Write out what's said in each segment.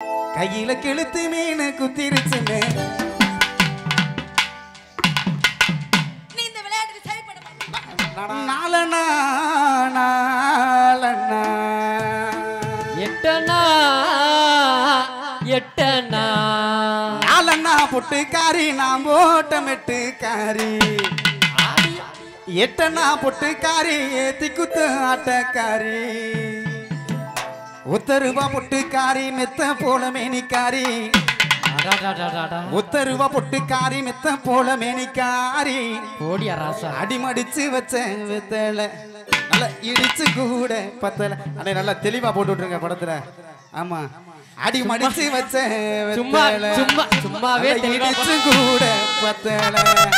கையில கிழுத்து மீன் குத்திருச்சுன்னு நீ இந்த விளையாட்டுக்கு சரிப்பட மாட்டே நாலனா நாலனா எட்டனா எட்டனா நாலனா பொட்டுக்காரி நான் போட்ட மெட்டுக்காரி எட்டனா பொட்டுக்காரி ஏத்தி குத்து ஆட்டக்காரி உத்தருவா பொட்டுக்காரி மெத்த போல மேனிக்காரி அடாடாடாடாடா. உத்தருவா பொட்டுக்காரி மெத்த போல மேனிக்காரி போடியா ராசா அடிமடிச்சு வச்ச வெத்தல நல்லா இடிச்சு கூட பத்தல அண்ணே நல்லா தெளிவா போட்டு விட்டுருங்க படத்துல ஆமா அடி மடிச்சு வச்ச சும்மா வெத்தல சும்மா சும்மாவே நல்லா தெளிவா இடிச்சு கூட பத்தல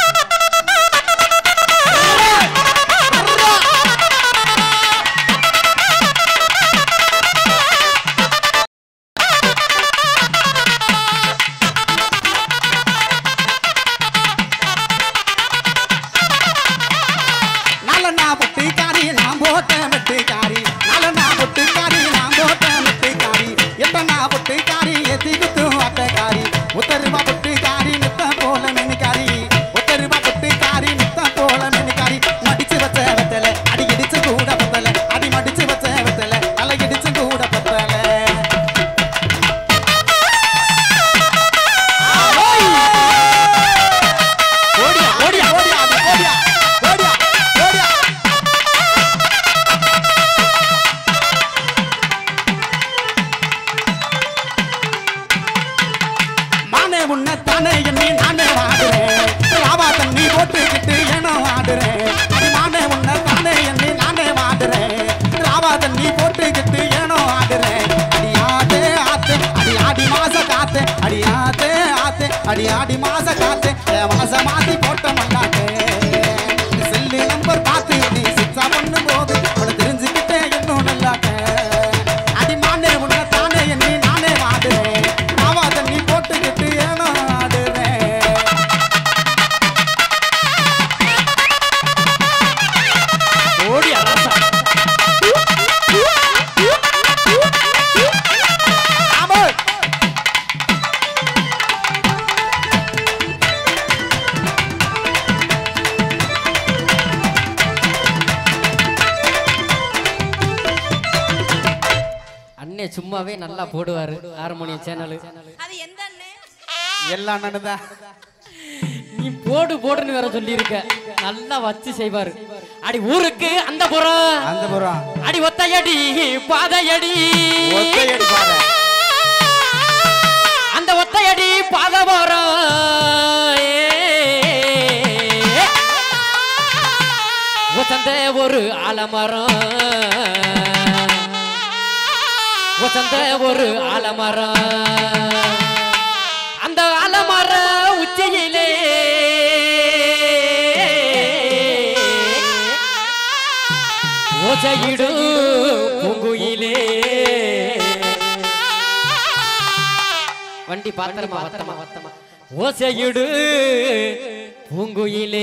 நல்லண்ணா பொட்டுக்காரி நான் போட்ட மெட்டுக்காரி நல்லண்ணா பொட்டுக்காரி நான் போட்ட மெட்டுக்காரி எட்டண்ணா பொட்டுக்காரி எத்தி குத்து ஆட்டக்காரி உத்தருவா பொட்டுக்காரி நித்த போல மெனுக்காரி உத்தருவா பொட்டுக்காரி நித்த போல மெனுக்காரி மடிச்சு வச்ச வெத்தல அடி இடிச்சு கூட பத்தல அடி மடிச்சு வச்ச வெத்தல தலை இடிச்சு கூட பத்தல ஓடியா ஓடியா ஓடியா அது ஓடியா ஓடியா ஓடியா மானே உன்னை தானே எண்ணி நானே வாடுறேன் லாபா தண்ணி போட்டுக்கிட்டு ஏனோ வாடுறேன் அடி மானே உன்னை தானே எண்ணி நானே வாடுறேன் லாபா தண்ணி போட்டுக்கிட்டு ஏனோ வாடுறேன் அடி ஆத்தே ஆத்தே அடி ஆடி மாச காத்தே அடி ஆத்தே ஆத்தே அடி ஆடி மாச காத்தே என் மாச மாத்தி போட்ட மண்ணாட்டே செல்லு நம்பர் பார்த்து நீ சிக்ஸா பண்ணும் போது உன தெரிஞ்சுக்கிட்டே இன்னும் நல்லாட்டே அடி மானே உன்னை தானே எண்ணி நானே வாடுறேன் நாவா தண்ணி போட்டுக்கிட்டு ஏனோ ஆடுறேன் ஓடியா ராசா ஆமா அண்ணே சும்மாவே நல்லா போடுவாரு ஹார்மோனியம் சேனல் அது எந்த அண்ணே எல்லா அண்ணனுதான் நீ போடு போடுன்னு வேற சொல்லியிருக்க நல்லா வச்சு செய்வாரு அடி ஊருக்கு அந்த புறம் அந்த புறம் அடி ஒத்தையடி பாதையடி ஒத்தையடி பாதை அந்த ஒத்தையடி பாதை போறோம் வசந்த ஒரு ஆலமரம் வசந்த ஒரு ஆலமரம் அந்த ஆலமர உச்சியிலே ஓசையிடு பூங்குயிலே வண்டி பாத்திரமா வத்தமா வத்தமா ஓசையிடு பூங்குயிலே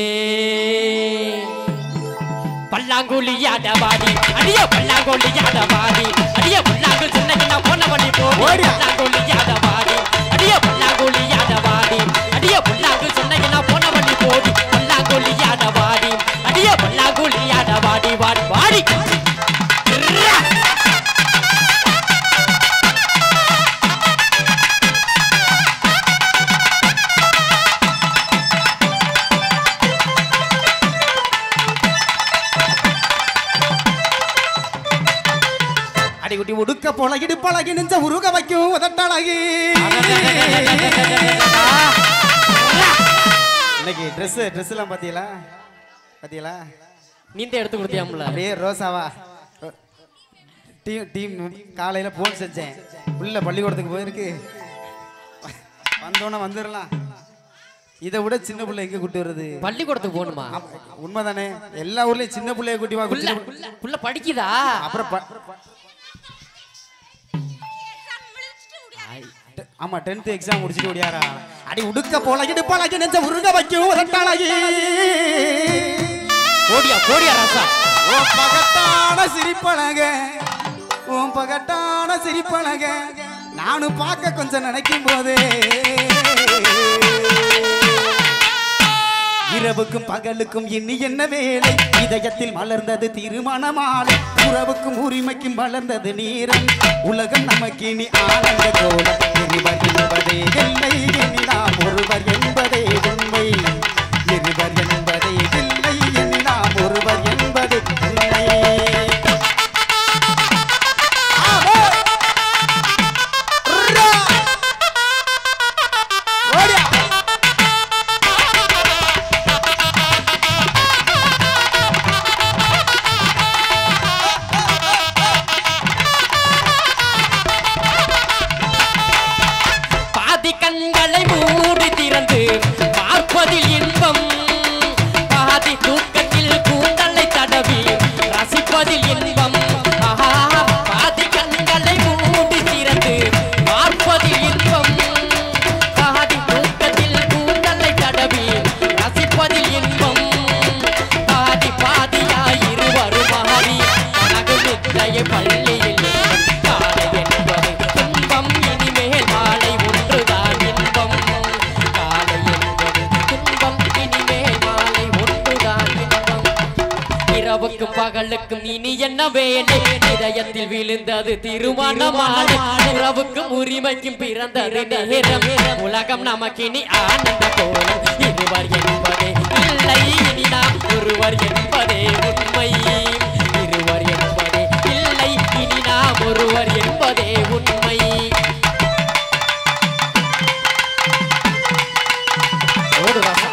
பல்லாங்குழியாட பாடி அடிய பல்லாங்குழியாட பாடி அடிய பல்லாங்கு சின்ன போன வழி போடி ஓடியா. பல்லாங்குழியாட பாடி அடிய பல்லாங்குழியாட பாடி அடிய பல்லாங்கு சின்ன போன வழி போடி பல்லாங்குழியாட பாடி அடிய பல்லாங்குழியாட பாடி வாடி வாடி அடிக்குட்டி உடுக்க பொழகிடு பழகி நெஞ்ச உருக வைக்கும் உதட்டழகி இன்னைக்கு ட்ரெஸ் ட்ரெஸ் எல்லாம் பாத்தீங்களா பாத்தீங்களா நீந்த எடுத்து கொடுத்தியாம்ல அப்படியே ரோசாவா டீம் டீம் காலையில போன் செஞ்சேன் உள்ள பள்ளிக்கூடத்துக்கு போயிருக்கு வந்தோன்னே வந்துடலாம் இதை விட சின்ன பிள்ளை எங்க கூட்டி வருது பள்ளிக்கூடத்துக்கு போகணுமா ஆமா, உண்மைதானே எல்லா ஊர்லயும் சின்ன பிள்ளைய கூட்டி வா புள்ள சின்ன பிள்ளை- புள்ள- புள்ள படிக்குதா அப்புறம் ப- எக்ஸாம் முடிச்சுட்டு முடியாது டெ- ஆமா டென்த் எக்ஸாம் முடிச்சிட்டு ஓடியாரா அடி உடுக்க பழகிடு பழகி நெஞ்ச உருக வைக்கும் உதட்டழகி போடியா போடியா ராசா ஓ பகட்டான சிரிப்பழக உன் பகட்டான சிரிப்பழக நானும் பார்க்க கொஞ்சம் நினைக்கும் போதே இரவுக்கும் பகலுக்கும் இனி என்ன வேலை இதயத்தில் மலர்ந்தது திருமண மாலை உறவுக்கும் உரிமைக்கும் வளர்ந்தது நீரம் உலகம் நமக்கு இனி ஆனந்த கோலம் இருவர் என்பதே இல்லை இனி நாம் ஒருவர் என்பதே உண்மை இருவர் என்பதே இல்லை இனி நாம் ஒருவர் என்பதே உண்மை ஆமே! உர்ரா! ஓடியா! பாதி கண்களை மூடி திறந்து பார்ப்பதில் இன்பம் பாதி தூக்கத்தில் கூந்தலை தடவி ரசிப்பதில் இன்பம் ஆஹா, பாதி கண்களை மூடி திறந்து பார்ப்பதில் இன்பம் பாதி தூக்கத்தில் கூந்தலை தடவி ரசிப்பதில் இன்பம் பாதி பாதியாய் இருவரும் மாறி கனகு நித்திரையை பள்ளியில் காலை என்பது துன்பம் இனிமேல் மாலை ஒன்றுதான் இன்பம் காலை என்பது துன்பம் இனிமேல் மாலை ஒன்றுதான் இன்பம் இரவுக்கும் பகலுக்கும் இனி என்ன வேலை இதயத்தில் விழுந்தது திருமணமான உறவுக்கும் உரிமைக்கும் பிறந்தது நேரம் உலகம் நமக்கு இனி ஆனந்த கோலம் இருவர் என்பதே இல்லை இனி நாம் ஒருவர் என்பதே உண்மை இருவர் என்பதே இல்லை இனி நாம் ஒருவர் என்பதே உண்மை ஓடு ராசா.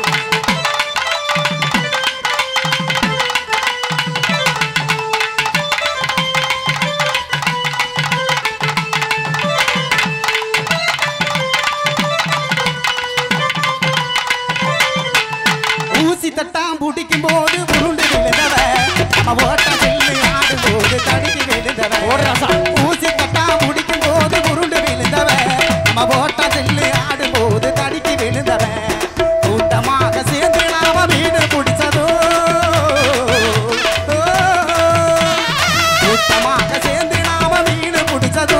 ஊசி தட்டாம் பிடிக்கும் போது உருண்டு விழுந்தவ நம்ம ஓட்டம் செல்லு ஆடும் போது தடுக்கி விழுந்தவ ஓடுறாசா. ஊசி தட்டாம் பிடிக்கும் போது உருண்டு விழுந்தவ நம்ம ஓட்டம் செல்லு ஆடும் போது தடுக்கி விழுந்தவ கூட்டமாக சேர்ந்து நாம மீன் பிடிச்சதோ கூட்டமாக சேர்ந்து நாம மீன் பிடிச்சதோ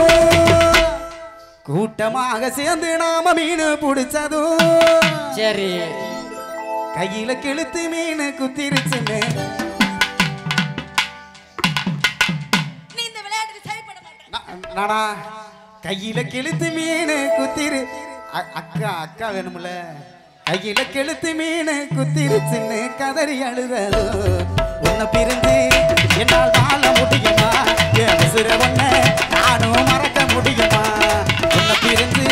கூட்டமாக சேர்ந்து நாம மீன் பிடிச்சதோ சரி கையில கிழுத்து மீன் குத்திருச்சுன்னு நீ இந்த விளையாட்டுக்கு சரிப்பட மாட்டேன் நா- நானா கையில கிழுத்து மீன் குத்திரு அ- அக்கா அக்கா வேணும்ல கையில கிழுத்து மீன் குத்திருச்சுன்னு கதறி அழுததோ உன்னை பிரிஞ்சு என்னால் வாழ முடியுமா என் உசுர ஒன்ன நானும் மறக்க முடியுமா உன்னை பிரிஞ்சு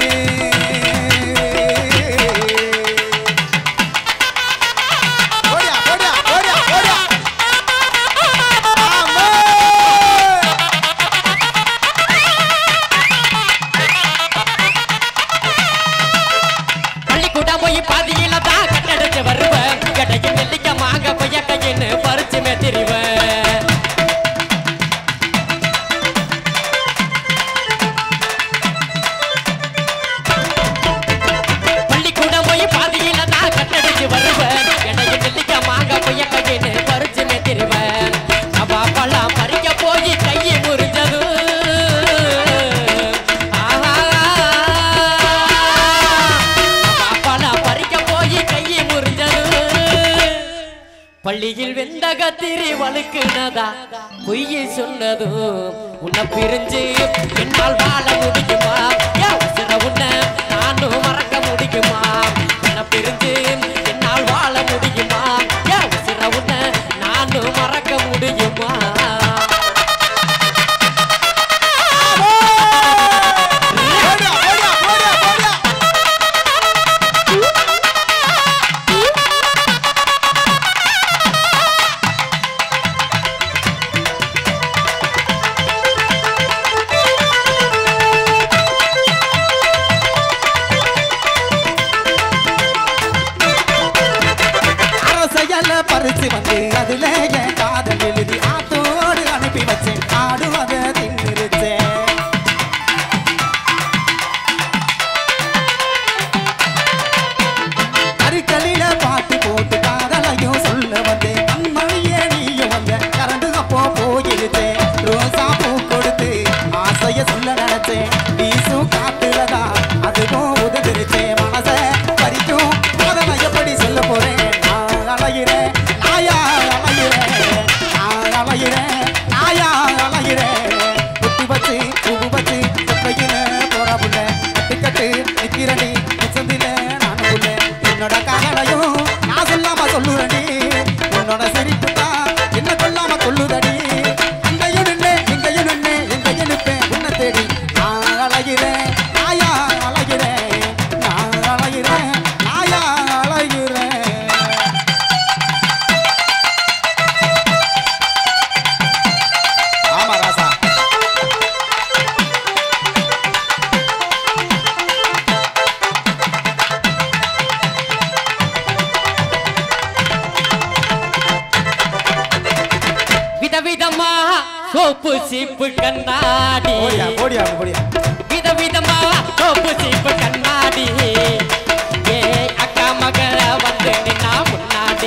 ஓடியா ஓடியா ஓடியா ஓடியா ஆமே பள்ளிக்கூடம் போய் பாதியில தான் கட்டடிச்சு வருவேன் கடைக்கு நெல்லிக்க மாங்க பொய்ய கையின்னு பறிச்சுமே திரிவேன் பள்ளிக்கூடம் போய் பாதியில தான் கட்டடிச்சு வருவேன் கடைக்கு நெல்லிக்க மாங்க பொய்ய கையின்னு பறிச்சுமே திரிவேன் பாப்பெல்லாம் பறிக்க போய் கையை முறிஞ்சது பாப்பெல்லாம் பறிக்க போய் கையை முறிஞ்சது பள்ளியில் வெந்த கத்திரி வழுக்குனதா பொய்யை சொன்னதும் உன்னை பிரிஞ்சு என்னால் வாழ முடியுமா ஏன் உசிர உன்னை நானும் மறக்க முடியுமா உன்னை பிரிஞ்சு என்னால் வாழ முடியுமா ஏன் உசிர உன்னை நானும் மறக்க முடியுமா ஓடியா ஓடியா ஓடியா ஓடியா சோப்பு சீப்பு கண்ணாடி போடியா போடியா போடியா விதவிதமா சோப்பு சீப்பு கண்ணாடி ஏ அக்கா மகள வந்து நின்னா முன்னாடி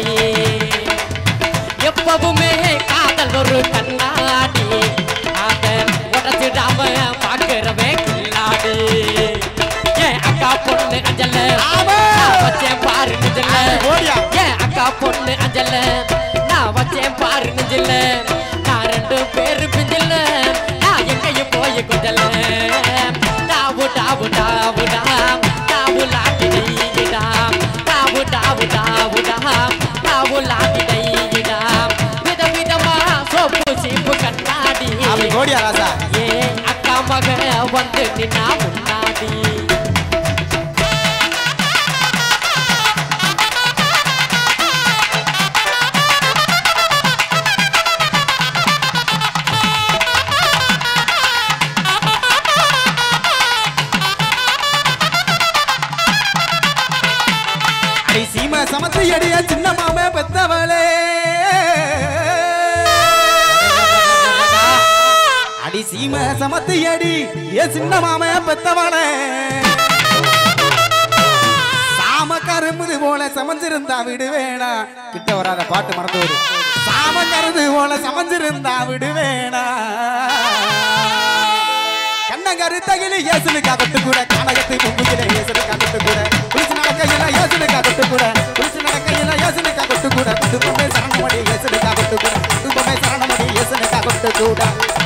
எப்பவுமே காதல் ஒரு கண்ணாடி அதன் உடச்சிடாம பாக்குறவே கில்லாடி ஏ அக்கா பொண்ணு அஞ்சல ஆமா. நான் வச்சேன் பாரு நிஜல போடியா. ஏ அக்கா பொண்ணு அஞ்சல நான் வச்சேன் பாரு நிஜல நான் ரெண்டு பேரு பிஞ்சில நான் எங்கேயும் போய் கொஞ்சல டாவு டாவு டாவு டாம் டாவு லாட்டி டையிடாம் டாவு டாவு டாவு டாம் டாவு லாட்டி டையிடாம் வித விதமா சோப்பு சீப்பு கண்ணாடி அப்படி போடியா ராசா ஏ அக்கா மக வந்து நின்னா முன்னாடி அடி சீம சமத்து அடிய சின்ன மாம பெத்தவளே அடி சீம சமத்து அடி ஏ சின்ன மாம பெத்தவளே சாம கரும்புது போல சமஞ்சிருந்தா விடுவேனா கிட்ட வராத பாட்டு மறந்து வரும் சாம கருது போல சமஞ்சிருந்தா விடுவேனா கண்ணங்கரு தகிலி ஏசுனுக்கா தொட்டு கூட கானகத்து பொங்குகிற ஏசுனுக்கா தொட்டு கூட குளிச்சு நடக்கையில ஏசுனுக்கா தொட்டு கூட குளிச்சு நடக்கையில ஏசுனுக்கா தொட்டு கூட குடும்பமே சரணமடி ஏசுனுக்கா தொட்டு கூட குடும்பமே சரணமடி ஏசுனுக்கா தொட்டு கூட